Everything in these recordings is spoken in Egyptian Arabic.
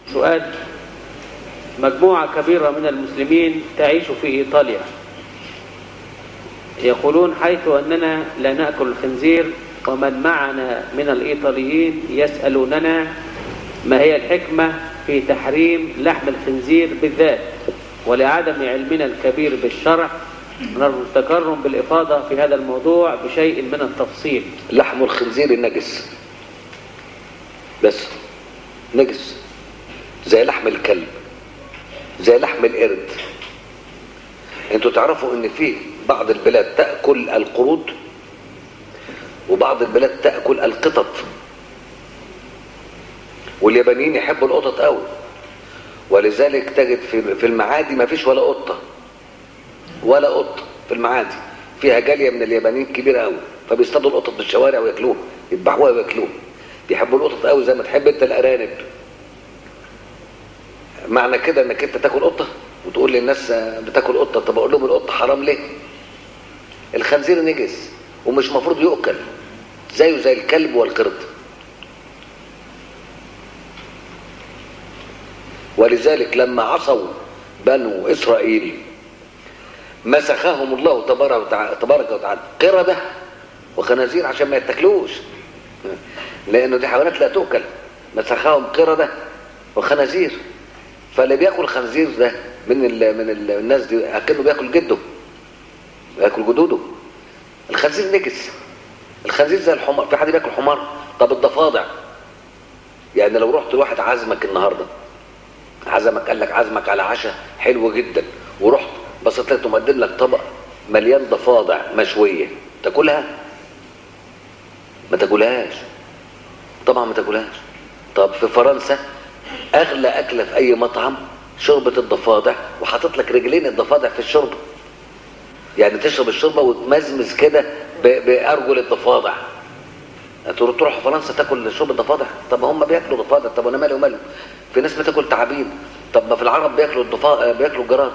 سؤال مجموعة كبيرة من المسلمين تعيش في إيطاليا يقولون حيث أننا لا نأكل الخنزير ومن معنا من الإيطاليين يسألوننا ما هي الحكمة في تحريم لحم الخنزير بالذات ولعدم علمنا الكبير بالشرع نرجو التكرم بالإفاضة في هذا الموضوع بشيء من التفصيل لحم الخنزير النجس بس نجس زي لحم الكلب زي لحم القرد انتوا تعرفوا ان في بعض البلاد تأكل القرود وبعض البلاد تأكل القطط واليابانيين يحبوا القطط قوي ولذلك تجد في في المعادي ما فيش ولا قطه ولا قطه في المعادي فيها جاليه من اليابانيين كبيره قوي فبيصطادوا القطط في الشوارع وياكلوها يذبحوها وياكلوها بيحبوا القطط قوي زي ما تحب انت الارانب معنى كده انك انت تاكل قطه وتقول للناس بتاكل قطه طب اقول لهم القطه حرام ليه الخنزير نجس ومش مفروض يؤكل زيه زي الكلب والقرد ولذلك لما عصوا بنو اسرائيل مسخهم الله تبارك وتعالى, تبارك وتعالى قردة وخنازير عشان ما يتاكلوش لانه دي حيوانات لا تؤكل مسخهم قردة وخنازير فاللي بياكل خنزير ده من ال من ال الناس دي اكنه بياكل جده بياكل جدوده الخنزير نجس الخنزير زي الحمار في حد بياكل حمار طب الضفادع يعني لو رحت لواحد عزمك النهارده عزمك قال لك عزمك على عشاء حلو جدا ورحت بصيت لقيته مقدم لك طبق مليان ضفادع مشويه تاكلها ما تاكلهاش طبعا ما تاكلهاش طب في فرنسا اغلى اكله في اي مطعم شوربه الضفادع وحاطط لك رجلين الضفادع في الشوربه يعني تشرب الشوربه وتمزمز كده بارجل الضفادع تروح تروح فرنسا تاكل شوربه ضفادع طب هم بياكلوا ضفادع طب انا مالي وماله في ناس بتاكل تعابين طب ما في العرب بياكلوا الضفا بياكلوا الجراد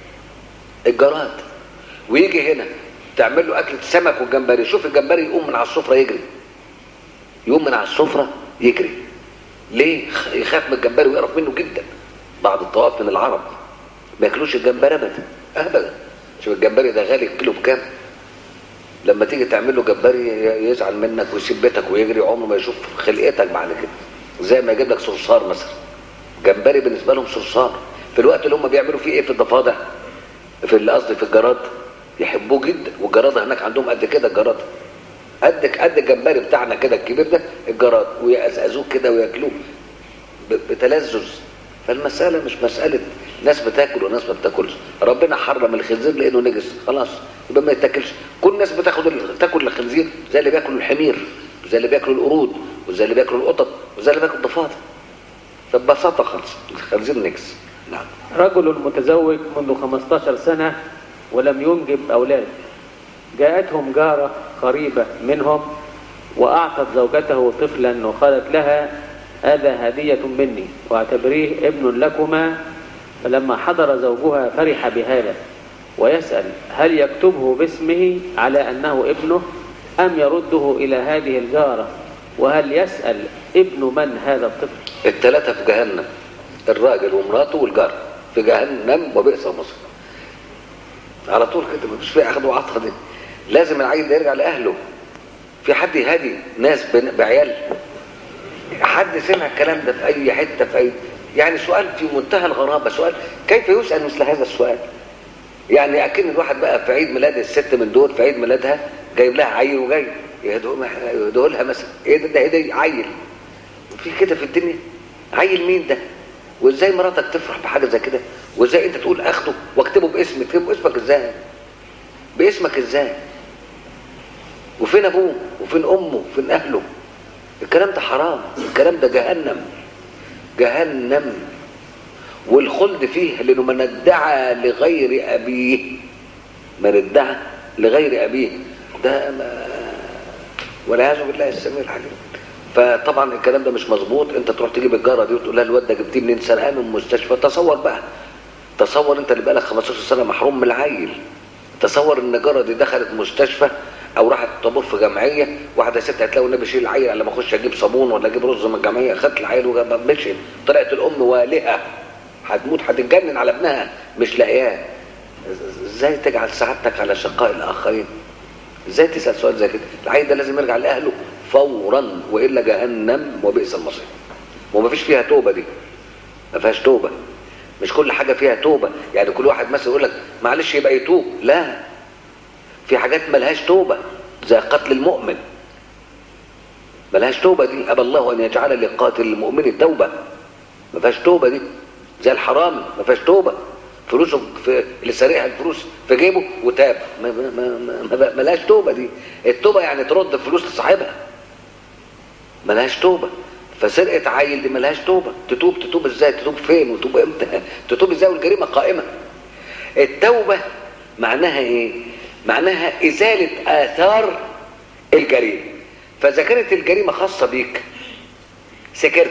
الجراد ويجي هنا تعمل له اكله سمك والجمبري شوف الجمبري يقوم من على السفره يجري يقوم من على السفره يجري ليه يخاف من الجمبري ويقرف منه جدا بعض الطوائف من العرب ما ياكلوش الجمبري ابدا ابدا شوف الجمبري ده غالي الكيلو بكام لما تيجي تعمل له جمبري يزعل منك ويسبتك ويجري عمره ما يشوف خلقتك بعد كده زي ما يجيب لك صرصار مثلا جمبري بالنسبه لهم صرصار في الوقت اللي هم بيعملوا فيه ايه في الضفادع في قصدي في الجراد يحبوه جدا والجراد هناك عندهم قد كده الجراد قد قد الجمبري بتاعنا كده الكبير ده الجراد ويقزقزوه كده وياكلوه بتلذذ فالمسألة مش مسألة ناس بتاكل وناس ما بتاكلش ربنا حرم الخنزير لأنه نجس خلاص يبقى ما يتاكلش كل الناس بتاخد تاكل الخنزير زي اللي بياكلوا الحمير وزي اللي بياكلوا القرود وزي اللي بياكلوا القطط وزي اللي بياكلوا الضفادع فببساطة خالص الخنزير نجس نعم رجل متزوج منذ 15 سنة ولم ينجب أولاد جاءتهم جارة قريبة منهم وأعطت زوجته طفلا وقالت لها هذا هدية مني واعتبريه ابن لكما فلما حضر زوجها فرح بهذا ويسأل هل يكتبه باسمه على أنه ابنه أم يرده إلى هذه الجارة وهل يسأل ابن من هذا الطفل الثلاثة في جهنم الراجل ومراته والجار في جهنم وبئس المصير على طول كده مفيش فيها اخد وعطا دي لازم العيل ده يرجع لاهله في حد يهدي ناس بعيال حد سمع الكلام ده في اي حته في اي يعني سؤال في منتهى الغرابه سؤال كيف يسال مثل هذا السؤال يعني اكن الواحد بقى في عيد ميلاد الست من دول في عيد ميلادها جايب لها عيل وجاي يهدوا لها مثلا ايه ده ده ايه ده عيل في كده في الدنيا عيل مين ده وازاي مراتك تفرح بحاجه زي كده وازاي انت تقول اخده واكتبه باسمك تكتبه باسمك ازاي باسمك ازاي وفين ابوه وفين امه وفين اهله الكلام ده حرام الكلام ده جهنم جهنم والخلد فيه لانه من ادعى لغير ابيه من ادعى لغير ابيه ده ما والعياذ بالله السميع العليم فطبعا الكلام ده مش مظبوط انت تروح تجيب الجاره دي وتقول لها الواد ده جبتيه منين سرقان من المستشفى تصور بقى تصور انت اللي بقالك 15 سنه محروم من العيل تصور ان الجاره دي دخلت مستشفى او راحت طابور في جمعيه واحده ست هتلاقي النبي شيل العيل على ما اخش اجيب صابون ولا اجيب رز من الجمعيه خدت العيل ومشي طلعت الام والهه هتموت هتتجنن على ابنها مش لاقياه ازاي تجعل سعادتك على شقاء الاخرين ازاي تسال سؤال زي كده العيل ده لازم يرجع لاهله فورا والا جهنم وبئس المصير وما فيش فيها توبه دي ما فيهاش توبه مش كل حاجه فيها توبه يعني كل واحد مثلا يقول لك معلش يبقى يتوب لا في حاجات ملهاش توبه زي قتل المؤمن ملهاش توبه دي ابى الله ان يجعل لقاتل المؤمن توبه ما فيهاش توبه دي زي الحرامي ما فيهاش توبه فلوسه في اللي سارقها الفلوس في جيبه وتاب ما ما ما ما ملهاش توبه دي التوبه يعني ترد الفلوس لصاحبها ملهاش توبه فسرقه عيل دي ملهاش توبه تتوب تتوب ازاي تتوب فين وتتوب امتى تتوب ازاي والجريمه قائمه التوبه معناها ايه معناها ازاله اثار الجريمه فاذا كانت الجريمه خاصه بيك سكرت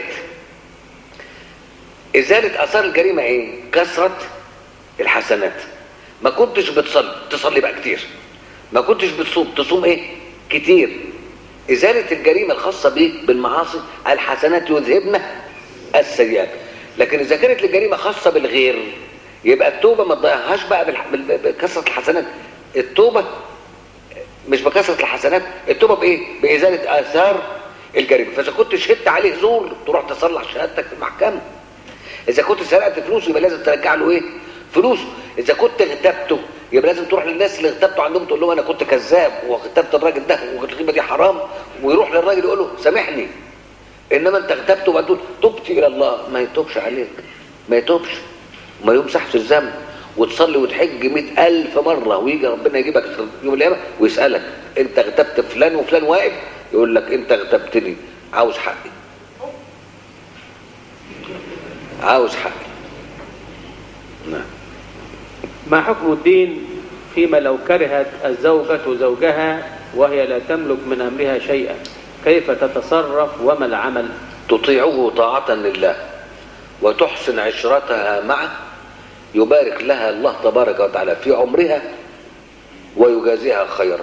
ازاله اثار الجريمه ايه كثره الحسنات ما كنتش بتصلي تصلي بقى كتير ما كنتش بتصوم تصوم ايه كتير ازاله الجريمه الخاصه بيك بالمعاصي الحسنات يذهبن السيئات لكن اذا كانت الجريمه خاصه بالغير يبقى التوبه ما تضيعهاش بقى بالح- بال- بكثره الحسنات التوبه مش بكثره الحسنات التوبه بايه بازاله اثار الجريمه فاذا كنت شهدت عليه زور تروح تصلح شهادتك في المحكمه اذا كنت سرقت فلوسه يبقى لازم ترجع له ايه فلوسه اذا كنت اغتبته يبقى لازم تروح للناس اللي اغتبته عندهم تقول لهم انا كنت كذاب واغتبت الراجل ده والغيبه دي حرام ويروح للراجل يقول له سامحني انما انت اغتبته وبعد تقول تبت الى الله ما يتوبش عليك ما يتوبش وما يمسحش الذنب وتصلي وتحج مئة ألف مرة ويجي ربنا يجيبك يوم القيامة ويسألك أنت اغتبت فلان وفلان واقف يقول لك أنت اغتبتني عاوز حقي عاوز حقي نعم ما حكم الدين فيما لو كرهت الزوجة زوجها وهي لا تملك من أمرها شيئا كيف تتصرف وما العمل تطيعه طاعة لله وتحسن عشرتها معه يبارك لها الله تبارك وتعالى في عمرها ويجازيها خيرا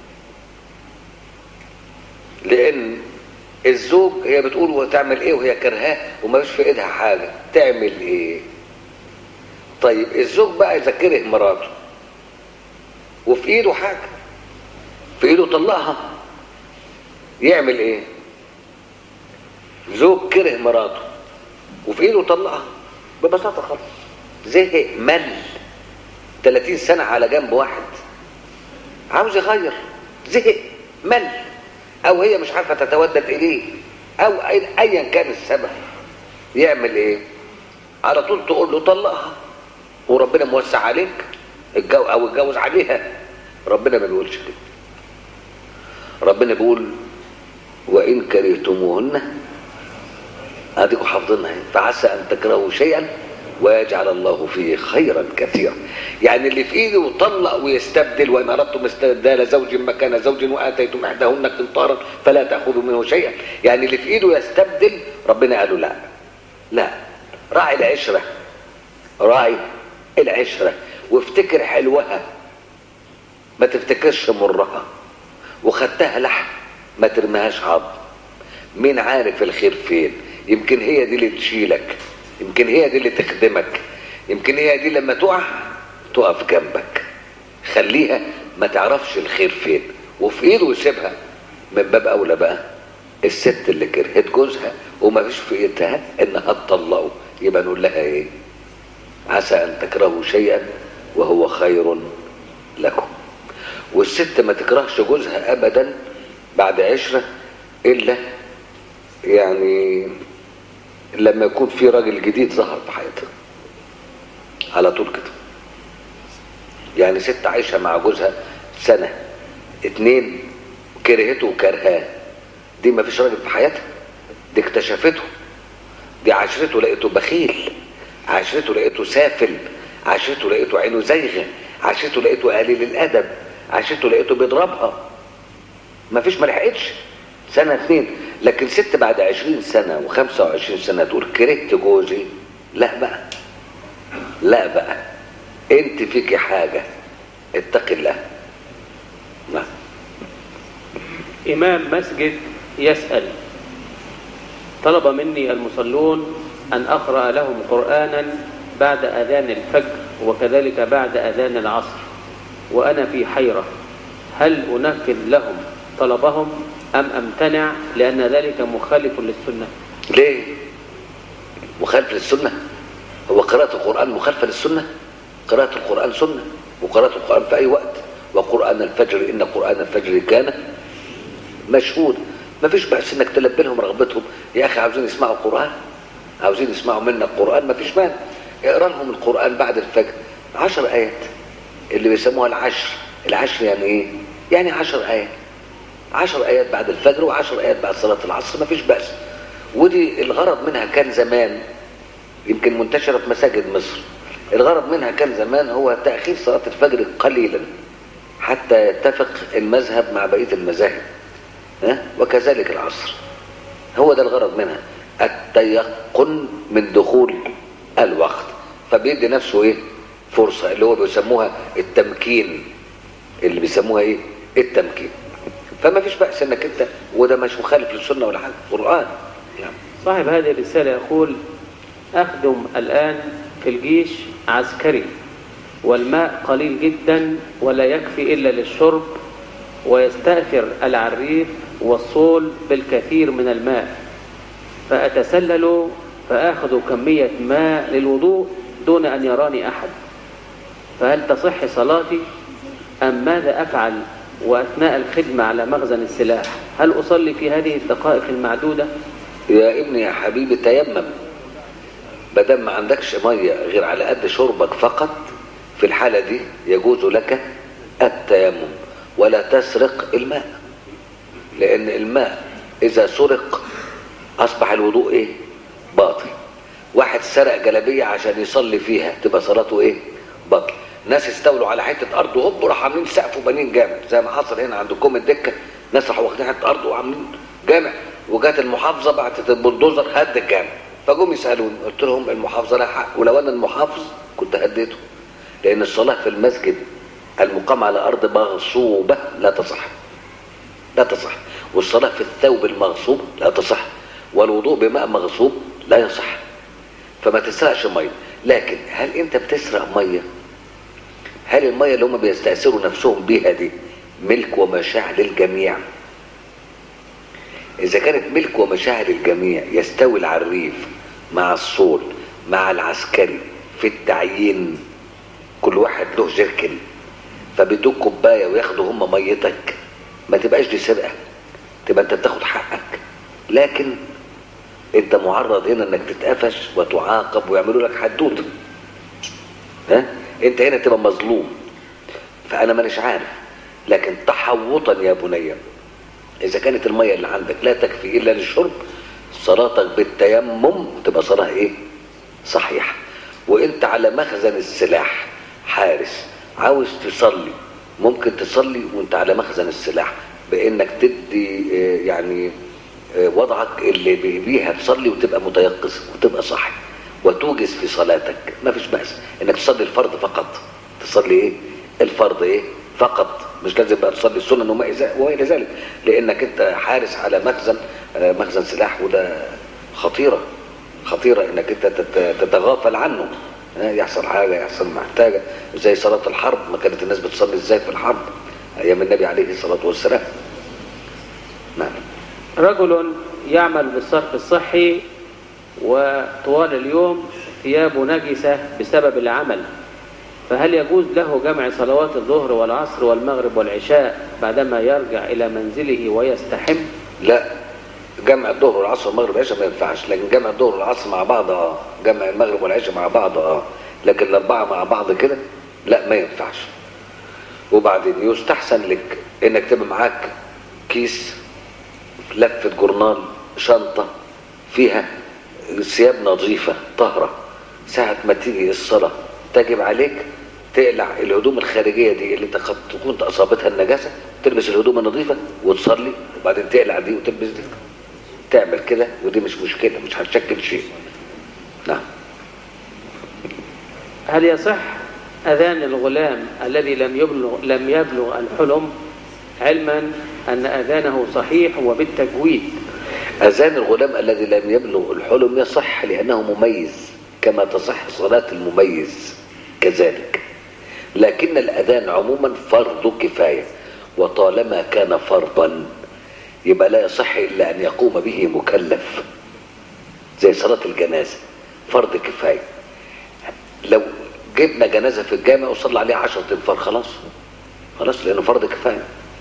لان الزوج هي بتقول وتعمل ايه وهي كرهاه وما فيش في ايدها حاجه تعمل ايه طيب الزوج بقى اذا كره مراته وفي ايده حاجه في ايده طلقها يعمل ايه زوج كره مراته وفي ايده طلقها ببساطه خالص زهق مل 30 سنه على جنب واحد عاوز يغير زهق مل او هي مش عارفه تتودد اليه او أي- ايا كان السبب يعمل ايه على طول تقول له طلقها وربنا موسع عليك الجو او اتجوز عليها ربنا ما بيقولش كده ربنا بيقول وان كرهتموهن اديكم حافظينها اهي. فعسى ان تكرهوا شيئا ويجعل الله فيه خيرا كثيرا يعني اللي في ايده يطلق ويستبدل وان اردتم استبدال زوج مكان زوج واتيتم احداهن قنطارا فلا تاخذوا منه شيئا يعني اللي في ايده يستبدل ربنا قالوا لا لا راعي العشره راعي العشره وافتكر حلوها ما تفتكرش مرها وخدتها لحم ما ترميهاش عظم مين عارف الخير فين يمكن هي دي اللي تشيلك يمكن هي دي اللي تخدمك يمكن هي دي لما تقع تقف جنبك خليها ما تعرفش الخير فين وفي ايده يسيبها من باب اولى بقى الست اللي كرهت جوزها وما فيش في ايدها انها تطلقه يبقى نقول لها ايه عسى ان تكرهوا شيئا وهو خير لكم والست ما تكرهش جوزها ابدا بعد عشره الا يعني لما يكون في راجل جديد ظهر في حياتها على طول كده يعني ست عايشة مع جوزها سنة اتنين كرهته وكرهاه دي ما فيش راجل في حياتها دي اكتشفته دي عشرته لقيته بخيل عشرته لقيته سافل عشرته لقيته عينه زيغة عشرته لقيته قليل الأدب عشرته لقيته بيضربها ما فيش ما لحقتش سنة اتنين لكن ست بعد عشرين سنة وخمسة وعشرين سنة تقول كرهت جوزي لا بقى لا بقى انت فيكي حاجة اتقي الله نعم إمام مسجد يسأل طلب مني المصلون أن أقرأ لهم قرآنا بعد أذان الفجر وكذلك بعد أذان العصر وأنا في حيرة هل أنفذ لهم طلبهم أم أمتنع لأن ذلك مخالف للسنة ليه مخالف للسنة هو قراءة القرآن مخالفة للسنة قراءة القرآن سنة وقراءة القرآن في أي وقت وقرآن الفجر إن قرآن الفجر كان مشهود ما فيش بأس إنك تلبي لهم رغبتهم يا أخي عاوزين يسمعوا القرآن عاوزين يسمعوا منا القرآن ما فيش مانع اقرا لهم القرآن بعد الفجر عشر آيات اللي بيسموها العشر العشر يعني إيه؟ يعني عشر آيات عشر آيات بعد الفجر وعشر آيات بعد صلاة العصر ما فيش بأس ودي الغرض منها كان زمان يمكن منتشرة في مساجد مصر الغرض منها كان زمان هو تأخير صلاة الفجر قليلا حتى يتفق المذهب مع بقية المذاهب ها؟ وكذلك العصر هو ده الغرض منها التيقن من دخول الوقت فبيدي نفسه ايه فرصة اللي هو بيسموها التمكين اللي بيسموها ايه التمكين فما فيش بأس انك انت وده مش مخالف للسنة ولا حاجة قرآن يعني صاحب هذه الرسالة يقول أخدم الآن في الجيش عسكري والماء قليل جدا ولا يكفي إلا للشرب ويستأثر العريف والصول بالكثير من الماء فأتسلل فآخذ كمية ماء للوضوء دون أن يراني أحد فهل تصح صلاتي أم ماذا أفعل وأثناء الخدمة على مخزن السلاح هل أصلي في هذه الدقائق المعدودة يا ابني يا حبيبي تيمم بدل ما عندكش ميه غير على قد شربك فقط في الحالة دي يجوز لك التيمم ولا تسرق الماء لأن الماء إذا سرق أصبح الوضوء إيه؟ باطل واحد سرق جلابية عشان يصلي فيها تبقى صلاته إيه؟ باطل ناس استولوا على حتة أرض وهوب راح عاملين سقف وبنين جامع زي ما حصل هنا عندكم الدكة ناس راحوا واخدين حتة أرض وعاملين جامع وجات المحافظة بعتت البلدوزر هد الجامع فجم يسألوني قلت لهم المحافظة لها حق ولو أنا المحافظ كنت هديته لأن الصلاة في المسجد المقام على أرض مغصوبة لا تصح لا تصح والصلاة في الثوب المغصوب لا تصح والوضوء بماء مغصوب لا يصح فما تسرقش مية لكن هل انت بتسرق مية هل المية اللي هم بيستأثروا نفسهم بيها دي ملك ومشاع للجميع إذا كانت ملك ومشاع للجميع يستوي العريف مع الصول مع العسكري في التعيين كل واحد له جركن فبيدوك كوبايه وياخدوا هم ميتك ما تبقاش دي سرقه تبقى انت بتاخد حقك لكن انت معرض هنا انك تتقفش وتعاقب ويعملوا لك حدوته ها انت هنا تبقى مظلوم فانا مانيش عارف لكن تحوطا يا بني اذا كانت الميه اللي عندك لا تكفي الا للشرب صلاتك بالتيمم تبقى صلاه ايه صحيحه وانت على مخزن السلاح حارس عاوز تصلي ممكن تصلي وانت على مخزن السلاح بانك تدي آه، يعني آه، وضعك اللي بيها تصلي وتبقى متيقظ وتبقى صاحي وتوجز في صلاتك ما فيش بأس انك تصلي الفرض فقط تصلي ايه الفرض ايه فقط مش لازم بقى تصلي السنن وما إذا- والى ذلك لانك انت حارس على مخزن آه، مخزن سلاح وده خطيره خطيره انك انت تت- تتغافل عنه آه، يحصل حاجه يحصل محتاجه زي صلاه الحرب ما كانت الناس بتصلي ازاي في الحرب ايام النبي عليه الصلاه والسلام نعم رجل يعمل بالصرف الصحي وطوال اليوم ثيابه نجسة بسبب العمل فهل يجوز له جمع صلوات الظهر والعصر والمغرب والعشاء بعدما يرجع إلى منزله ويستحم لا جمع الظهر والعصر والمغرب والعشاء ما ينفعش لكن جمع الظهر والعصر مع بعض اه جمع المغرب والعشاء مع بعض اه لكن الاربعه مع بعض كده لا ما ينفعش وبعدين يستحسن لك انك تبقى معاك كيس لفه جورنال شنطه فيها ثياب نظيفه طاهره ساعه ما تيجي الصلاه تجب عليك تقلع الهدوم الخارجيه دي اللي انت قد تكون اصابتها النجاسه تلبس الهدوم النظيفه وتصلي وبعدين تقلع دي وتلبس دي تعمل كده ودي مش مشكله مش هتشكل شيء نعم هل يصح أذان الغلام الذي لم يبلغ لم يبلغ الحلم علما أن أذانه صحيح وبالتجويد أذان الغلام الذي لم يبلغ الحلم يصح لأنه مميز كما تصح صلاة المميز كذلك لكن الأذان عموما فرض كفاية وطالما كان فرضا يبقى لا يصح إلا أن يقوم به مكلف زي صلاة الجنازة فرض كفاية لو جبنا جنازة في الجامع وصلى عليها عشرة انفار خلاص خلاص لأنه فرض كفاية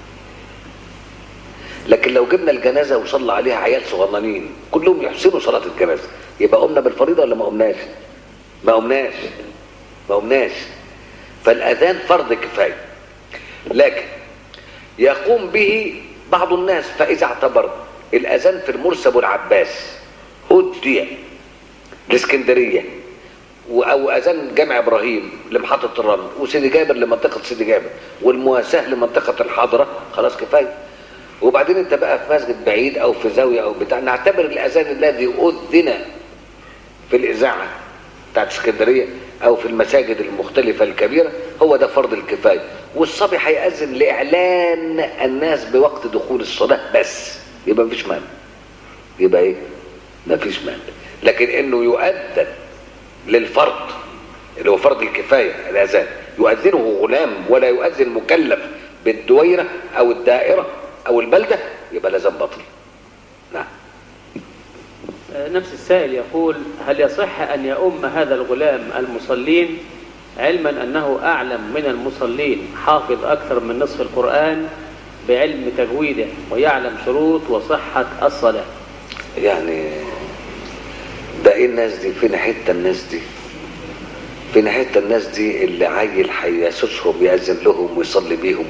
لكن لو جبنا الجنازة وصلى عليها عيال صغننين كلهم يحسنوا صلاة الجنازة يبقى قمنا بالفريضة ولا ما قمناش ما قمناش ما قمناش فالأذان فرض كفاية لكن يقوم به بعض الناس فإذا اعتبر الأذان في المرسى أبو العباس هدي الإسكندرية و- أو أذان جامع إبراهيم لمحطة الرمل وسيدي جابر لمنطقة سيدي جابر والمواساة لمنطقة الحاضرة خلاص كفاية وبعدين انت بقى في مسجد بعيد او في زاويه او بتاع نعتبر الاذان الذي اذن في الاذاعه بتاعت اسكندريه او في المساجد المختلفه الكبيره هو ده فرض الكفايه والصبي هيأذن لاعلان الناس بوقت دخول الصلاه بس يبقى مفيش مانع يبقى ايه مفيش مانع لكن انه يؤذن للفرض اللي هو فرض الكفايه الاذان يؤذنه غلام ولا يؤذن مكلف بالدويره او الدائره او البلده يبقى لازم بطل نعم آه، نفس السائل يقول هل يصح أن يؤم هذا الغلام المصلين علما أنه أعلم من المصلين حافظ أكثر من نصف القرآن بعلم تجويده ويعلم شروط وصحة الصلاة يعني ده ايه الناس دي فين حته الناس دي فين حته الناس دي اللي عيل هيسوسهم يأذن لهم ويصلي بيهم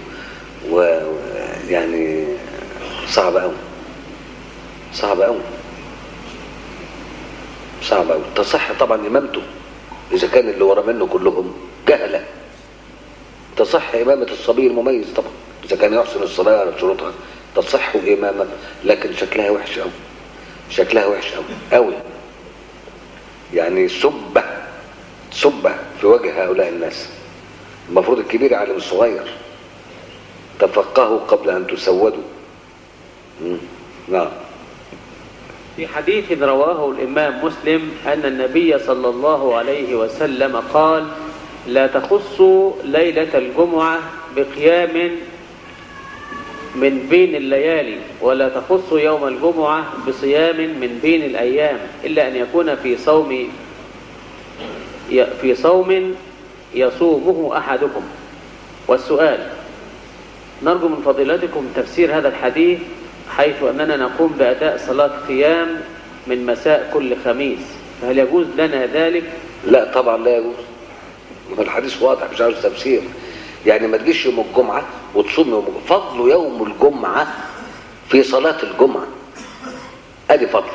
ويعني صعب قوي صعب قوي صعب قوي تصح طبعا امامته اذا كان اللي ورا منه كلهم جهله تصح امامه الصبي المميز طبعا اذا كان يحسن الصلاه على شروطها تصح امامه لكن شكلها وحش قوي شكلها وحش قوي قوي يعني سبه سبه في وجه هؤلاء الناس المفروض الكبير يعلم الصغير تفقهوا قبل ان تسودوا مم. نعم في حديث رواه الإمام مسلم أن النبي صلى الله عليه وسلم قال لا تخصوا ليلة الجمعة بقيام من بين الليالي ولا تخصوا يوم الجمعة بصيام من بين الأيام إلا أن يكون في صوم في صوم يصومه أحدكم والسؤال نرجو من فضيلتكم تفسير هذا الحديث حيث أننا نقوم بأداء صلاة قيام من مساء كل خميس فهل يجوز لنا ذلك لا طبعا لا يجوز ما الحديث واضح مش عاوز تفسير يعني ما تجيش يوم الجمعة وتصوم يوم الجمعة فضل يوم الجمعة في صلاة الجمعة ادي فضل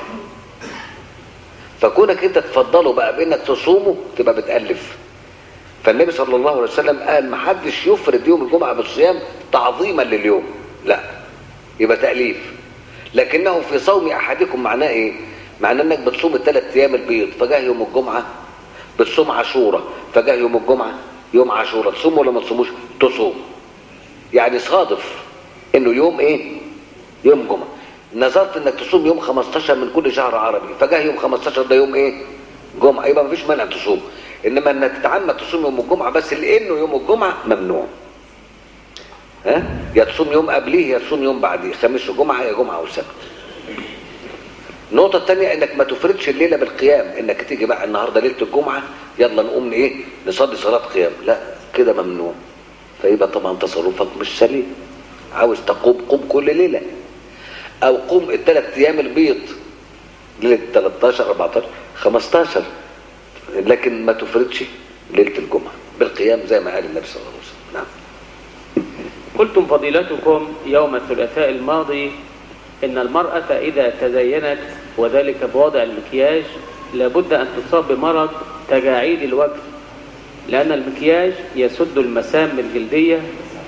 فكونك انت تفضله بقى بانك تصومه تبقى بتألف فالنبي صلى الله عليه وسلم قال ما حدش يفرد يوم الجمعة بالصيام تعظيما لليوم لا يبقى تأليف لكنه في صوم احدكم معناه ايه معناه انك بتصوم الثلاث ايام البيض فجاه يوم الجمعة بتصوم عاشوره فجاه يوم الجمعة يوم عاشوره تصوم ولا ما تصوموش تصوم يعني صادف انه يوم ايه يوم جمعة نظرت انك تصوم يوم 15 من كل شهر عربي فجاه يوم 15 ده يوم ايه جمعة يبقى مفيش مانع تصوم انما انك تتعمد تصوم يوم الجمعة بس لانه يوم الجمعة ممنوع ها يا تصوم يوم قبليه يا تصوم يوم بعديه خميس وجمعة يا جمعة وسبت النقطة الثانية انك ما تفردش الليلة بالقيام انك تيجي بقى النهاردة ليلة الجمعة يلا نقوم ايه نصلي صلاة قيام لا كده ممنوع فيبقى طبعا تصرفك مش سليم عاوز تقوم قوم كل ليلة او قوم الثلاث ايام البيض ليلة 13 14 15 لكن ما تفردش ليلة الجمعة بالقيام زي ما قال النبي صلى الله عليه وسلم نعم قلتم فضيلتكم يوم الثلاثاء الماضي إن المرأة إذا تزينت وذلك بوضع المكياج لابد أن تصاب بمرض تجاعيد الوجه لأن المكياج يسد المسام الجلدية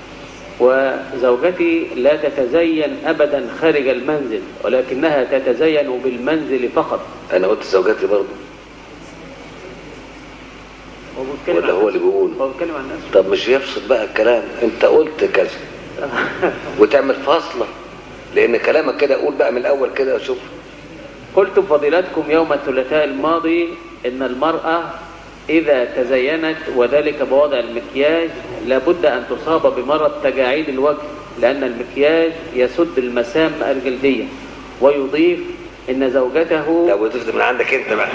وزوجتي لا تتزين أبدا خارج المنزل ولكنها تتزين بالمنزل فقط انا قلت زوجاتي برضه هو بيتكلم ولا عن هو اللي نفسه. بيقول؟ هو بيتكلم عن نفسه طب مش يفصل بقى الكلام انت قلت كذا وتعمل فاصلة لان كلامك كده قول بقى من الاول كده شوف قلت فضيلتكم يوم الثلاثاء الماضي إن المرأة إذا تزينت وذلك بوضع المكياج لابد أن تصاب بمرض تجاعيد الوجه لأن المكياج يسد المسام الجلدية ويضيف إن زوجته لو تفضل من عندك انت بقى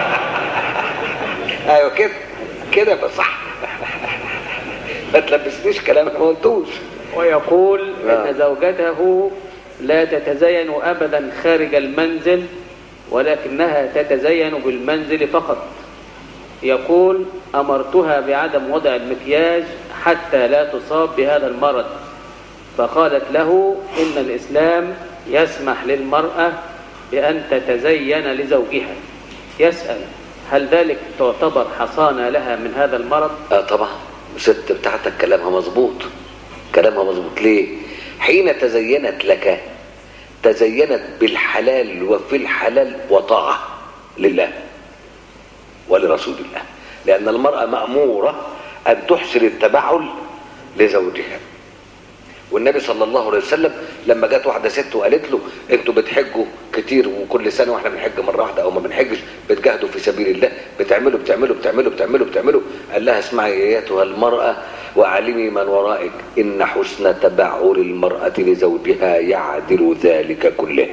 ايوه كده كده يبقى صح ما تلبسنيش كلام أنا ما قلتوش ويقول آه. إن زوجته لا تتزين أبدا خارج المنزل ولكنها تتزين بالمنزل فقط يقول أمرتها بعدم وضع المكياج حتى لا تصاب بهذا المرض فقالت له إن الإسلام يسمح للمرأة بأن تتزين لزوجها يسأل هل ذلك تعتبر حصانة لها من هذا المرض اه طبعا ست بتاعتك كلامها مظبوط كلامها مظبوط ليه حين تزينت لك تزينت بالحلال وفي الحلال وطاعة لله ولرسول الله لأن المرأة مأمورة أن تحسن التبعل لزوجها والنبي صلى الله عليه وسلم لما جت واحده ست وقالت له انتوا بتحجوا كتير وكل سنه واحنا بنحج مره واحده او ما بنحجش بتجاهدوا في سبيل الله بتعملوا بتعملوا بتعملوا بتعملوا بتعملوا قال لها اسمعي ايتها المراه واعلمي من ورائك ان حسن تبعل المراه لزوجها يعدل ذلك كله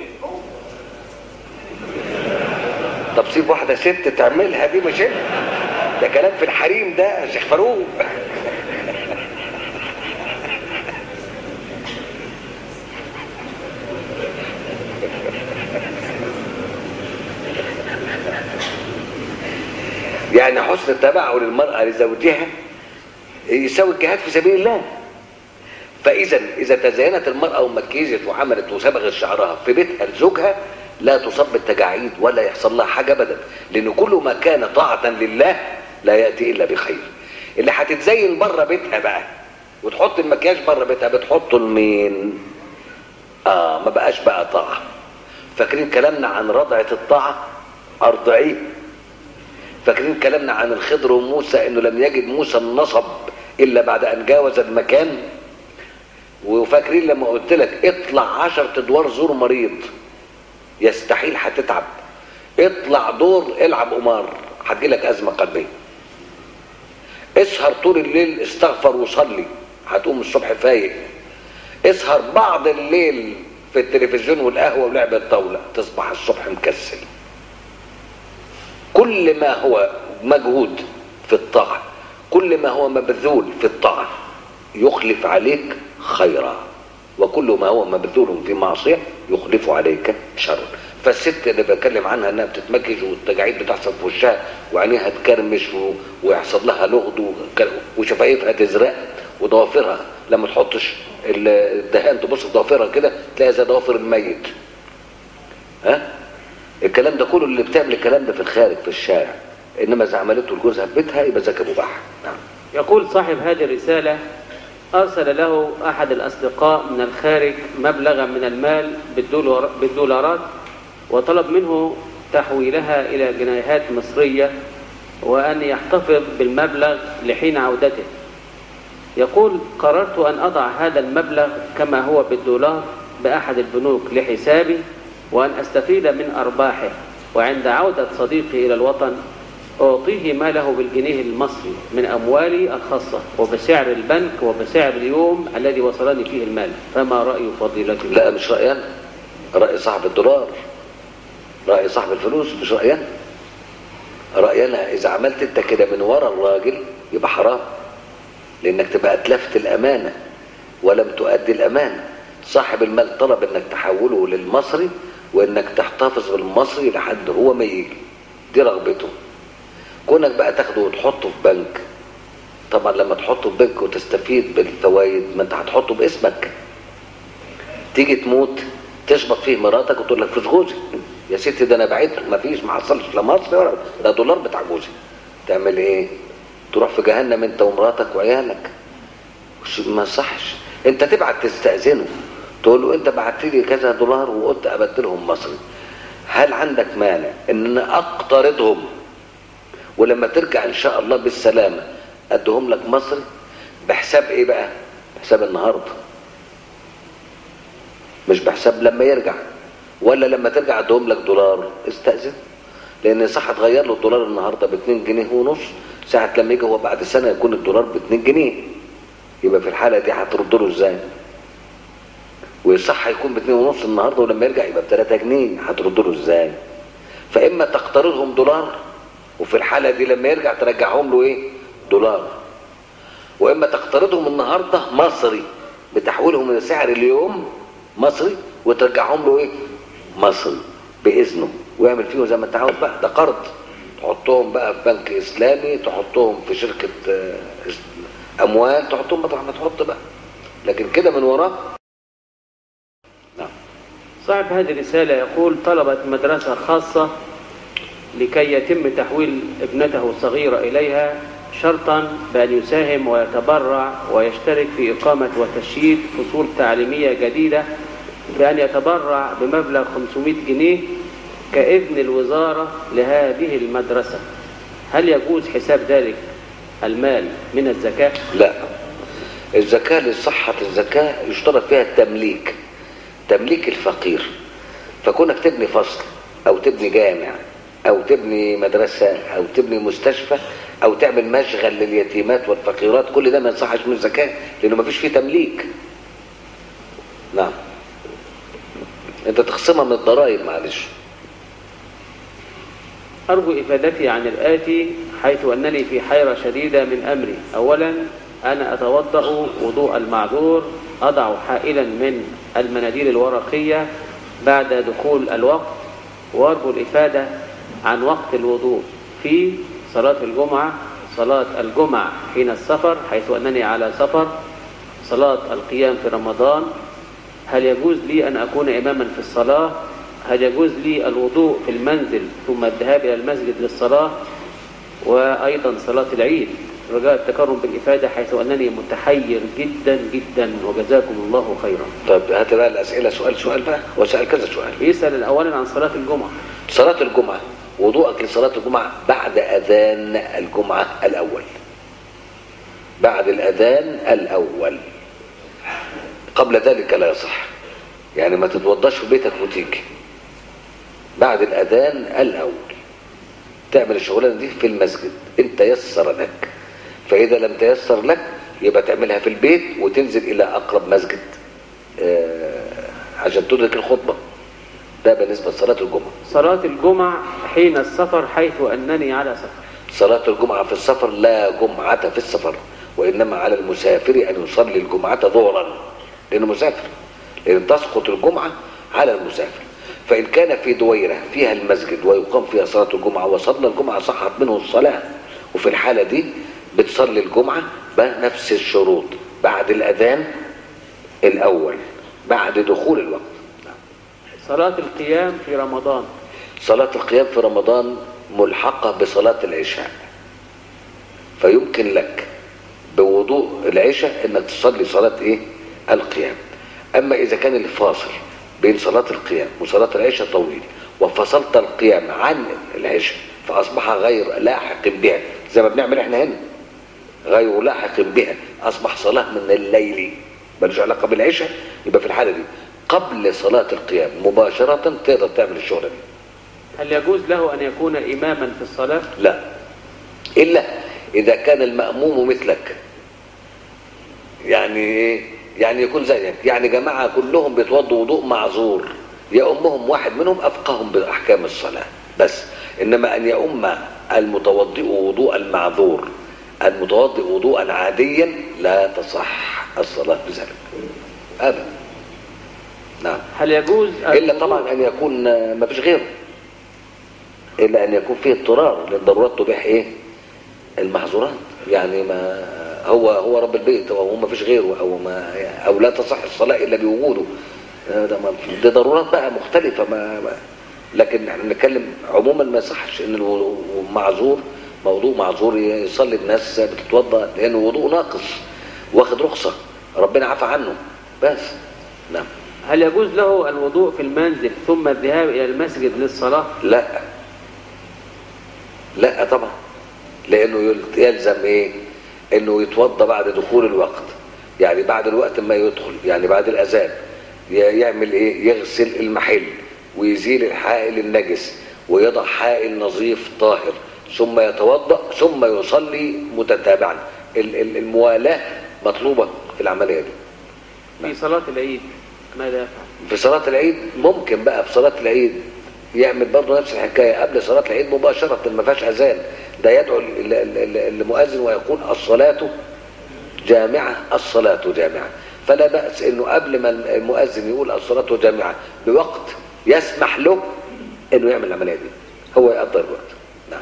طب سيب واحده ست تعملها دي مش انت ده كلام في الحريم ده يا شيخ فاروق يعني حسن التبعل المرأة لزوجها يساوي الجهاد في سبيل الله فإذا إذا تزينت المرأة ومكيزت وعملت وصبغت شعرها في بيتها لزوجها لا تصاب بالتجاعيد ولا يحصل لها حاجة أبدا لأن كل ما كان طاعة لله لا يأتي إلا بخير اللي هتتزين بره بيتها بقى وتحط المكياج بره بيتها بتحطه لمين؟ آه ما بقاش بقى طاعة فاكرين كلامنا عن رضعة الطاعة أرضعيه فاكرين كلامنا عن الخضر وموسى انه لم يجد موسى النصب الا بعد ان جاوز المكان وفاكرين لما قلت لك اطلع عشر ادوار زور مريض يستحيل هتتعب اطلع دور العب قمار هتجيلك ازمه قلبيه اسهر طول الليل استغفر وصلي هتقوم الصبح فايق اسهر بعض الليل في التلفزيون والقهوه ولعب الطاوله تصبح الصبح مكسل كل ما هو مجهود في الطاعة كل ما هو مبذول في الطاعة يخلف عليك خيرا وكل ما هو مبذول في معصية يخلف عليك شرا فالست اللي بتكلم عنها انها بتتمكج والتجاعيد بتحصل في وشها وعينيها تكرمش و... ويحصل لها لغد وك- وشفايفها تزرق وضوافرها لما تحطش الدهان تبص في ضوافرها كده تلاقي زي ضوافر الميت ها الكلام ده كله اللي بتعمل الكلام ده في الخارج في الشارع انما اذا عملته لجوزها في بيتها يبقى ذاك مباح نعم يقول صاحب هذه الرسالة أرسل له أحد الأصدقاء من الخارج مبلغا من المال بالدولار بالدولارات وطلب منه تحويلها إلى جنيهات مصرية وأن يحتفظ بالمبلغ لحين عودته يقول قررت أن أضع هذا المبلغ كما هو بالدولار بأحد البنوك لحسابي وأن أستفيد من أرباحه وعند عودة صديقي إلى الوطن أعطيه ماله بالجنيه المصري من أموالي الخاصة وبسعر البنك وبسعر اليوم الذي وصلني فيه المال فما رأي فضيلتكم لا مش رأيي أنا رأي صاحب الدولار رأي صاحب الفلوس مش رأيي أنا رأيي أنا إذا عملت أنت كده من ورا الراجل يبقى حرام لأنك تبقى أتلفت الأمانة ولم تؤدي الأمانة صاحب المال طلب أنك تحوله للمصري وأنك تحتفظ بالمصري لحد هو ما يجي دي رغبته كونك بقى تاخده وتحطه في بنك طبعا لما تحطه في بنك وتستفيد بالفوائد ما انت هتحطه باسمك تيجي تموت تشبط فيه مراتك وتقول لك فلوس جوزي يا ستي ده انا بعت ما فيش ما حصلش لا مصري ولا ده دولار بتاع جوزي تعمل ايه تروح في جهنم انت ومراتك وعيالك مش- ما صحش انت تبعت تستأذنه تقول له انت بعت لي كذا دولار وقلت ابدلهم مصري هل عندك مانع ان انا اقترضهم ولما ترجع ان شاء الله بالسلامه ادهم لك مصري بحساب ايه بقى بحساب النهارده مش بحساب لما يرجع ولا لما ترجع ادهم لك دولار استأذن لان صح تغير له الدولار النهارده ب 2 جنيه ونص ساعة لما يجي هو بعد سنة يكون الدولار ب 2 جنيه يبقى في الحالة دي هترد له ازاي؟ ويصح يكون ب 2 ونص النهارده ولما يرجع يبقى ب 3 جنيه هترد له ازاي؟ فاما تقترضهم دولار وفي الحالة دي لما يرجع ترجعهم له ايه؟ دولار واما تقترضهم النهارده مصري بتحويلهم من سعر اليوم مصري وترجعهم له ايه؟ مصري باذنه ويعمل فيهم زي ما انت عاوز بقى ده قرض تحطهم بقى في بنك اسلامي تحطهم في شركه آه، اموال تحطهم مطرح ما تحط بقى لكن كده من وراه نعم صاحب هذه الرسالة يقول طلبت مدرسة خاصة لكي يتم تحويل ابنته الصغيرة إليها شرطا بأن يساهم ويتبرع ويشترك في إقامة وتشييد فصول تعليمية جديدة بأن يتبرع بمبلغ 500 جنيه كإذن الوزارة لهذه المدرسة هل يجوز حساب ذلك المال من الزكاة؟ لا الزكاة لصحة الزكاة يشترط فيها التمليك تمليك الفقير فكونك تبني فصل أو تبني جامع أو تبني مدرسة أو تبني مستشفى أو تعمل مشغل لليتيمات والفقيرات كل ده ما يصحش من الزكاة لأنه ما فيش فيه تمليك نعم أنت تخصمها من الضرائب معلش أرجو إفادتي عن الآتي حيث أنني في حيرة شديدة من أمري أولا أنا أتوضأ وضوء المعذور أضع حائلا من المناديل الورقية بعد دخول الوقت وأرجو الإفادة عن وقت الوضوء في صلاة الجمعة صلاة الجمعة حين السفر حيث أنني على سفر صلاة القيام في رمضان هل يجوز لي أن أكون إماما في الصلاة هل يجوز لي الوضوء في المنزل ثم الذهاب إلى المسجد للصلاة وأيضا صلاة العيد رجاء التكرم بالإفادة حيث أنني متحير جدا جدا وجزاكم الله خيرا طب هات بقى الأسئلة سؤال سؤال بقى وسأل كذا سؤال يسأل أولا عن صلاة الجمعة صلاة الجمعة وضوءك لصلاة الجمعة بعد أذان الجمعة الأول بعد الأذان الأول قبل ذلك لا يصح يعني ما تتوضاش في بيتك وتيجي بعد الأذان الأول تعمل الشغلانة دي في المسجد انت يسر لك فإذا لم تيسر لك يبقى تعملها في البيت وتنزل إلى أقرب مسجد آه، عشان تدرك الخطبة ده بالنسبة لصلاة الجمعة صلاة الجمعة حين السفر حيث أنني على سفر صلاة الجمعة في السفر لا جمعة في السفر وإنما على المسافر أن يصلي الجمعة ظهرا لأنه مسافر لأن تسقط الجمعة على المسافر فإن كان في دويرة فيها المسجد ويقام فيها صلاة الجمعة وصلى الجمعة صحت منه الصلاة وفي الحالة دي بتصلي الجمعة بنفس الشروط بعد الأذان الأول بعد دخول الوقت صلاة القيام في رمضان صلاة القيام في رمضان ملحقة بصلاة العشاء فيمكن لك بوضوء العشاء انك تصلي صلاة ايه القيام اما اذا كان الفاصل بين صلاة القيام وصلاة العشاء طويل وفصلت القيام عن العشاء فاصبح غير لاحق بها زي ما بنعمل احنا هنا غير لاحق بها اصبح صلاة من الليل ملوش علاقة بالعشاء يبقى في الحالة دي قبل صلاة القيام مباشرة تقدر تعمل الشغلة دي هل يجوز له أن يكون إماما في الصلاة لا إلا إذا كان المأموم مثلك يعني إيه؟ يعني يكون زيك يعني جماعة كلهم بيتوضوا وضوء معذور يأمهم واحد منهم أفقههم بأحكام الصلاة بس إنما أن يؤم المتوضئ وضوء المعذور المتوضئ وضوءا عاديا لا تصح الصلاة بذلك أبدا نعم هل يجوز إلا طبعا أن يكون ما فيش غيره إلا أن يكون فيه اضطرار للضرورات تبيح إيه المحظورات يعني ما هو هو رب البيت وهو ما فيش غيره أو ما أو لا تصح الصلاة إلا بوجوده ده ما دي ضرورات بقى مختلفة ما, ما لكن احنا بنتكلم عموما ما يصحش ان المعذور موضوع معذور يصلي الناس بتتوضا لانه وضوء ناقص واخد رخصه ربنا عفى عنه بس نعم هل يجوز له الوضوء في المنزل ثم الذهاب إلى المسجد للصلاة لا لا طبعا لانه يلزم ايه انه يتوضا بعد دخول الوقت يعني بعد الوقت ما يدخل يعني بعد الاذان ي- يعمل ايه يغسل المحل ويزيل الحائل النجس ويضع حائل نظيف طاهر ثم يتوضا ثم يصلي متتابعا ال- ال- الموالاه مطلوبه في العمليه دي في صلاة العيد ماذا يفعل؟ في صلاة العيد ممكن بقى في صلاة العيد يعمل برضه نفس الحكاية قبل صلاة العيد مباشرة ما فيهاش أذان ده يدعو ال- ال- ال- المؤذن ويقول الصلاة جامعة الصلاة جامعة فلا بأس انه قبل ما المؤذن يقول الصلاة جامعة بوقت يسمح له انه يعمل العملية دي هو يقدر الوقت نعم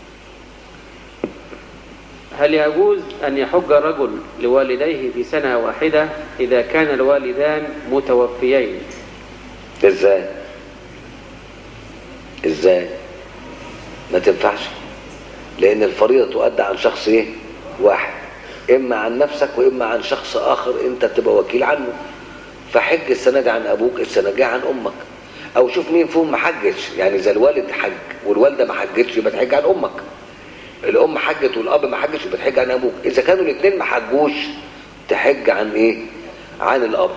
هل يجوز أن يحج الرجل لوالديه في سنة واحدة إذا كان الوالدان متوفيين ازاي ازاي ما تنفعش لان الفريضه تؤدى عن شخص ايه واحد اما عن نفسك واما عن شخص اخر انت تبقى وكيل عنه فحج السنه دي عن ابوك السنه الجايه عن امك او شوف مين فيهم ما حجش يعني اذا الوالد حج والوالده ما حجتش يبقى تحج عن امك الام حجت والاب ما حجش يبقى تحج عن ابوك اذا كانوا الاثنين ما حجوش تحج عن ايه عن الاب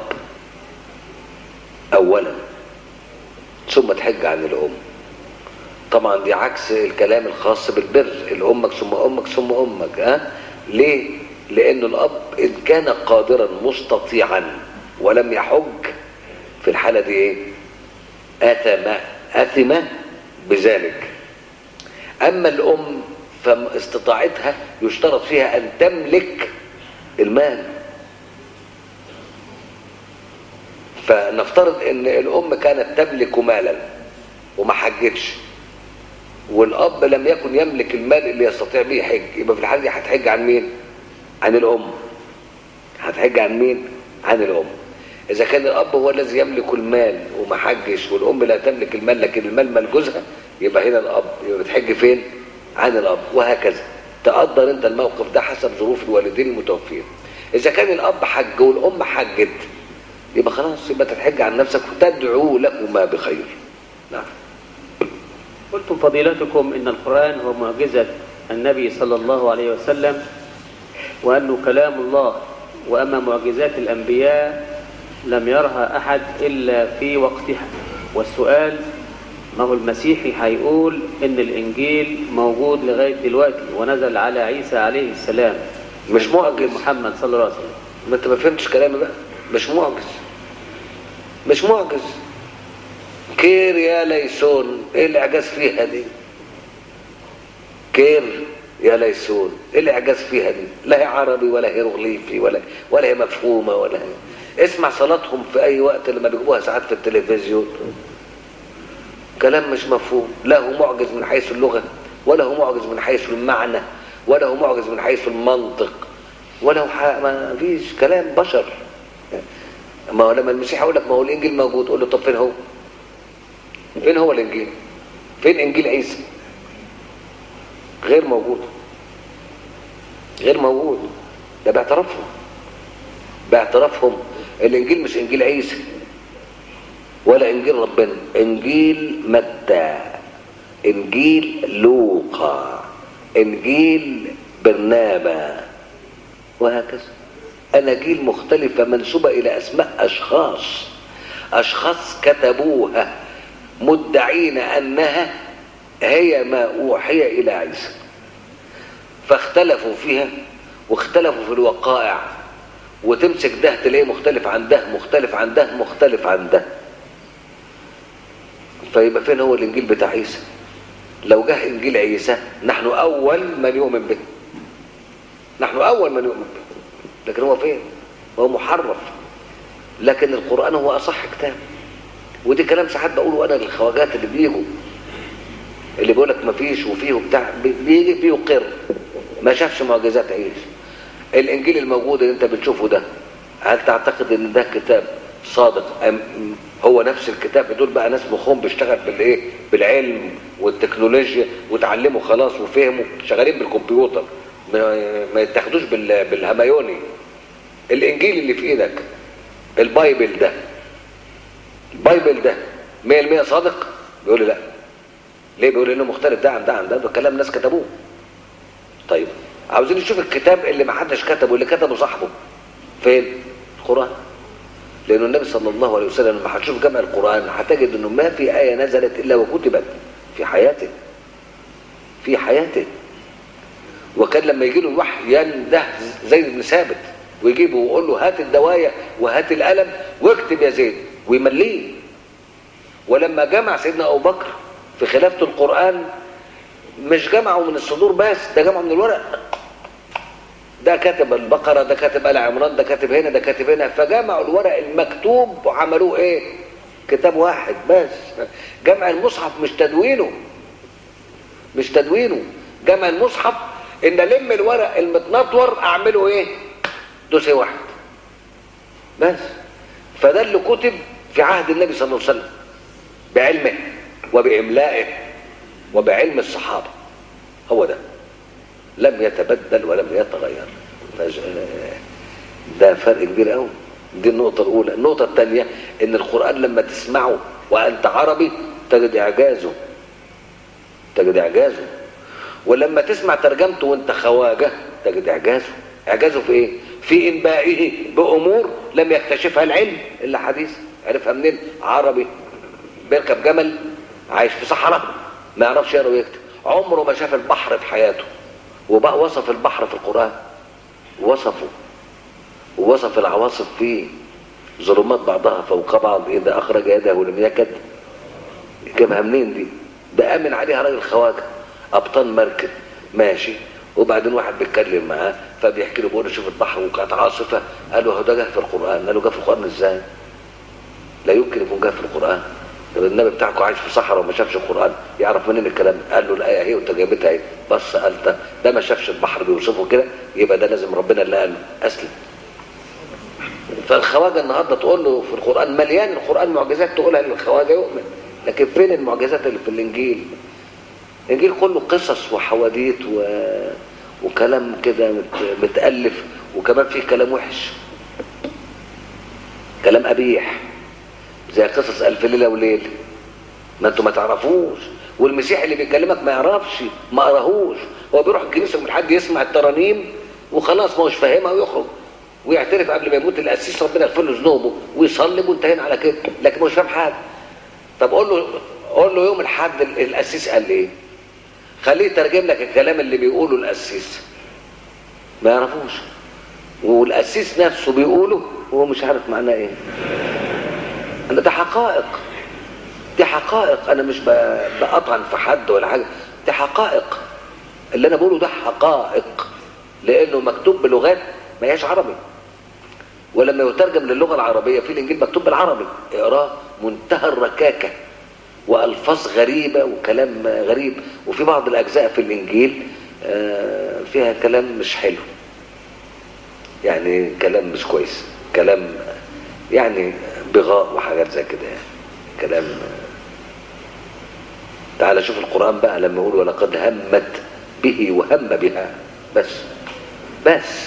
اولا ثم تحج عن الام طبعا دي عكس الكلام الخاص بالبر الامك ثم امك ثم امك ها ليه لان الاب ان كان قادرا مستطيعا ولم يحج في الحاله دي ايه اثم اثم بذلك اما الام فاستطاعتها يشترط فيها ان تملك المال فنفترض ان الام كانت تملك مالا وما حجتش والاب لم يكن يملك المال اللي يستطيع به يحج يبقى في الحاله دي هتحج عن مين عن الام هتحج عن مين عن الام اذا كان الاب هو الذي يملك المال وما حجش والام لا تملك المال لكن المال مال جوزها يبقى هنا الاب يبقى بتحج فين عن الاب وهكذا تقدر انت الموقف ده حسب ظروف الوالدين المتوفين اذا كان الاب حج والام حجت يبقى خلاص يبقى تحج عن نفسك وتدعو لهما بخير نعم قلتم فضيلتكم إن القرآن هو معجزة النبي صلى الله عليه وسلم وأنه كلام الله وأما معجزات الأنبياء لم يرها أحد إلا في وقتها والسؤال ما هو المسيحي هيقول إن الإنجيل موجود لغاية دلوقتي ونزل على عيسى عليه السلام مش معجز محمد صلى الله عليه وسلم ما انت ما فهمتش كلامي بقى مش معجز مش معجز كير يا ليسون ايه الاعجاز فيها دي كير يا ليسون ايه الاعجاز فيها دي لا هي عربي ولا هيروغليفي ولا ولا هي مفهومه ولا هي اسمع صلاتهم في اي وقت لما بيجيبوها ساعات في التلفزيون كلام مش مفهوم لا هو معجز من حيث اللغه ولا هو معجز من حيث المعنى ولا هو معجز من حيث المنطق ولا هو ح- ما فيش كلام بشر ما هو لما المسيح يقول لك ما هو الانجيل موجود قول له طب فين هو فين هو الانجيل فين انجيل عيسى غير موجود غير موجود ده باعترافهم باعترافهم الانجيل مش انجيل عيسى ولا انجيل ربنا انجيل متى انجيل لوقا انجيل برنابا وهكذا اناجيل مختلفه منسوبه الى اسماء اشخاص اشخاص كتبوها مدعين انها هي ما اوحي الى عيسى فاختلفوا فيها واختلفوا في الوقائع وتمسك ده تلاقيه مختلف عن ده مختلف عن ده مختلف عن ده فيبقى فين هو الانجيل بتاع عيسى لو جه انجيل عيسى نحن اول من يؤمن به نحن اول من يؤمن به لكن هو فين هو محرف لكن القران هو اصح كتاب ودي كلام ساعات بقوله انا للخواجات اللي بيجوا اللي بيقول لك ما فيش وفيه وبتاع بي- بيجي بيقر ما شافش معجزات عيسى الانجيل الموجود اللي انت بتشوفه ده هل تعتقد ان ده كتاب صادق ام هو نفس الكتاب دول بقى ناس مخهم بيشتغل بالايه بالعلم والتكنولوجيا وتعلموا خلاص وفهموا شغالين بالكمبيوتر ما, ما يتاخدوش بال- بالهميوني الانجيل اللي في ايدك البايبل ده البايبل ده 100% صادق بيقول لي لا ليه بيقول انه مختلف ده عن ده عن ده ده كلام ناس كتبوه طيب عاوزين نشوف الكتاب اللي ما حدش كتبه اللي كتبه صاحبه فين القران لأن النبي صلى الله عليه وسلم لما هتشوف جمع القرآن هتجد أنه ما في آية نزلت إلا وكتبت في حياته في حياته وكان لما يجي له الوحي ينده زيد بن ثابت ويجيبه ويقول له هات الدوايه وهات القلم واكتب يا زيد ويمليه ولما جمع سيدنا ابو بكر في خلافه القران مش جمعه من الصدور بس ده جمعه من الورق ده كاتب البقرة ده كاتب آل عمران ده كاتب هنا ده كاتب هنا فجمعوا الورق المكتوب وعملوه ايه كتاب واحد بس جمع المصحف مش تدوينه مش تدوينه جمع المصحف ان الم الورق المتنطور اعمله ايه دوسي واحد بس فده اللي كتب في عهد النبي صلى الله عليه وسلم بعلمه وبإملائه وبعلم الصحابة هو ده لم يتبدل ولم يتغير فج... ده فرق كبير قوي دي النقطة الأولى النقطة الثانية إن القرآن لما تسمعه وأنت عربي تجد إعجازه تجد إعجازه ولما تسمع ترجمته وأنت خواجة تجد إعجازه إعجازه في إيه؟ في إنبائه بأمور لم يكتشفها العلم إلا حديث عرفها منين؟ عربي بيركب جمل عايش في صحراء ما يعرفش يقرا ويكتب عمره ما شاف البحر في حياته وبقى وصف البحر في القرآن وصفه ووصف العواصف فيه ظلمات بعضها فوق بعض إذا أخرج يده لم يكد جابها منين دي ده آمن عليها راجل خواجة أبطال مركب ماشي وبعدين واحد بيتكلم معاه فبيحكي له بيقول له شوف البحر وكانت عاصفة قال له هو ده جه في القرآن قال له جه في القرآن ازاي لا يمكن يكون جه في القرآن طب النبي بتاعكم عايش في صحراء وما شافش القرآن يعرف منين الكلام قال له الآية هي وانت جايبتها ايه بص قال ده ده ما شافش البحر بيوصفه كده يبقى ده لازم ربنا اللي قال له أسلم فالخواجة النهاردة تقول له في القرآن مليان القرآن معجزات تقولها للخواجة يؤمن لكن فين المعجزات اللي في الإنجيل الإنجيل كله قصص وحواديت و... وكلام كده مت... متألف وكمان فيه كلام وحش كلام قبيح زي قصص ألف ليلة وليلة ما انتوا ما تعرفوش والمسيح اللي بيكلمك ما يعرفش ما قراهوش هو بيروح الكنيسة من حد يسمع الترانيم وخلاص ما هوش فاهمها ويخرج ويعترف قبل ما يموت القسيس ربنا يغفر له ذنوبه ويصلي وانتهينا على كده لكن مش فاهم حاجه طب قول له قول له يوم الحد القسيس قال ايه خليه يترجم لك الكلام اللي بيقوله القسيس ما يعرفوش والقسيس نفسه بيقوله وهو مش عارف معناه ايه انا ده حقائق دي حقائق انا مش بقطعن في حد ولا حاجه دي حقائق اللي انا بقوله ده حقائق لانه مكتوب بلغات ما هياش عربي ولما يترجم للغه العربيه في الانجيل مكتوب بالعربي اقراه منتهى الركاكه والفاظ غريبه وكلام غريب وفي بعض الاجزاء في الانجيل فيها كلام مش حلو يعني كلام مش كويس كلام يعني بغاء وحاجات زي كده يعني كلام تعال شوف القرآن بقى لما يقول ولقد همت به وهم بها بس بس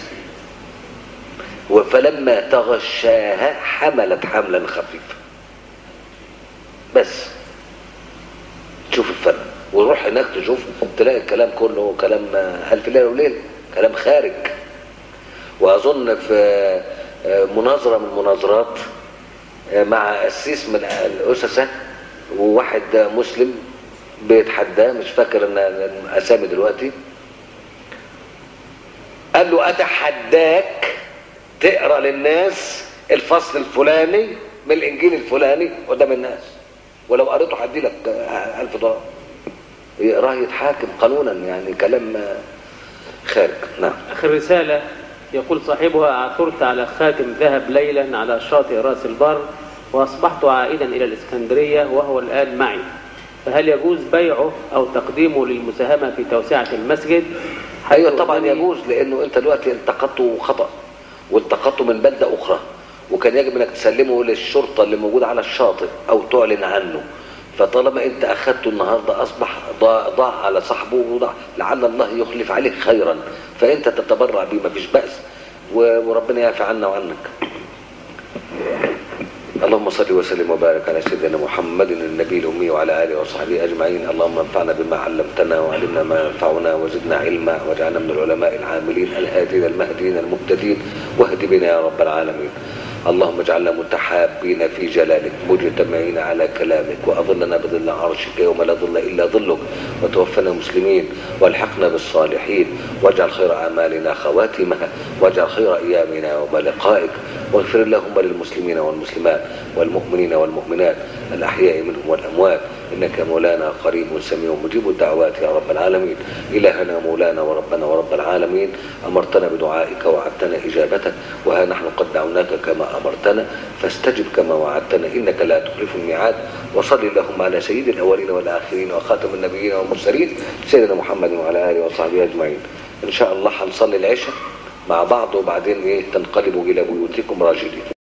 فلما تغشاها حملت حملا خفيفا بس تشوف الفرق وروح هناك تشوف تلاقي الكلام كله كلام ألف ليلة وليلة كلام خارج وأظن في مناظرة من المناظرات مع قسيس من الأسسة وواحد مسلم بيتحداه مش فاكر ان الاسامي دلوقتي قال له اتحداك تقرا للناس الفصل الفلاني من الانجيل الفلاني قدام الناس ولو قريته هدي لك ألف دولار يقراه يتحاكم قانونا يعني كلام خارج نعم آخر رسالة يقول صاحبها عثرت على خاتم ذهب ليلا على شاطئ راس البر وأصبحت عائدا إلى الإسكندرية وهو الآن معي فهل يجوز بيعه أو تقديمه للمساهمة في توسعة المسجد ايوه طبعا يجوز لانه انت دلوقتي التقطته خطا والتقطته من بلده اخرى وكان يجب انك تسلمه للشرطه اللي موجوده على الشاطئ او تعلن عنه فطالما انت اخذته النهارده اصبح ضاع, ضاع على صاحبه وضاع لعل الله يخلف عليك خيرا فانت تتبرع به ما فيش باس وربنا يعفي عنا وعنك اللهم صل وسلم وبارك على سيدنا محمد النبي الأمي وعلى آله وصحبه أجمعين اللهم انفعنا بما علمتنا وعلمنا ما ينفعنا وزدنا علما واجعلنا من العلماء العاملين الهادين المهديين المهتدين واهد بنا يا رب العالمين اللهم اجعلنا متحابين في جلالك مجتمعين على كلامك وأظلنا بظل عرشك يوم لا ظل إلا ظلك وتوفنا مسلمين والحقنا بالصالحين واجعل خير أعمالنا خواتمها واجعل خير أيامنا يوم لقائك واغفر اللهم للمسلمين والمسلمات والمؤمنين والمؤمنات الأحياء منهم والأموات إنك مولانا قريب سميع مجيب الدعوات يا رب العالمين إلهنا مولانا وربنا ورب العالمين أمرتنا بدعائك وعدتنا إجابتك وها نحن قد دعوناك كما أمرتنا فاستجب كما وعدتنا إنك لا تخلف الميعاد وصل اللهم على سيد الأولين والآخرين وخاتم النبيين والمرسلين سيدنا محمد وعلى آله وصحبه أجمعين إن شاء الله هنصلي العشاء مع بعض وبعدين إيه تنقلبوا إلى بيوتكم راجلين